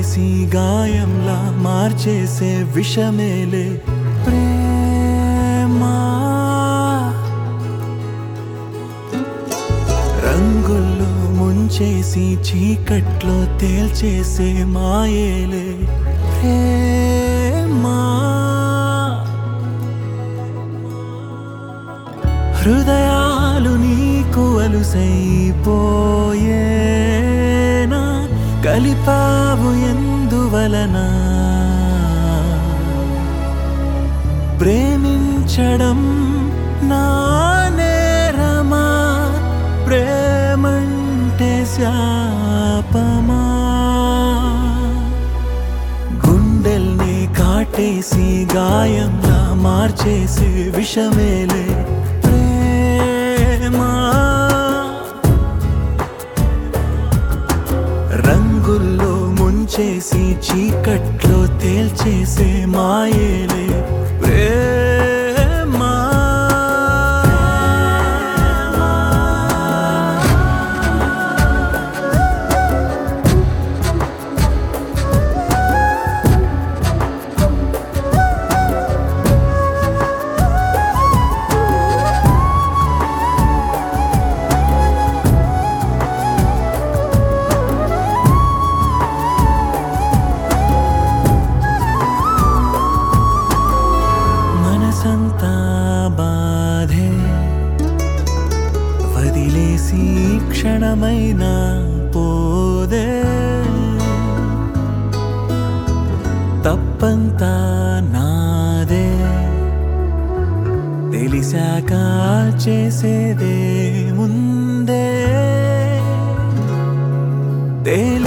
కాటేసి గాయంలా మార్చేసే విషమేలే ప్రేమా రంగుల్లో ముంచేసి చీకట్లో తేల్చేసే మాయేలే ప్రేమా హృదయాలు నీకు అలుసైపోయేనా కలిపావు ఎందువలన ప్రేమించడం నా నేరమా ప్రేమంటే శాపమా గుండెల్ని కాటేసి గాయంలా మార్చేసి విషమేలే ప్రేమా రంగుల్లో ముంచేసి చీకట్లో తేల్చేసే మాయేలే ప్రేమా మనసంతా బాధే వదిలేసి క్షణమైనా పోదే తప్పంతా నాదే తెలిసాక చేసేదే ముందే తే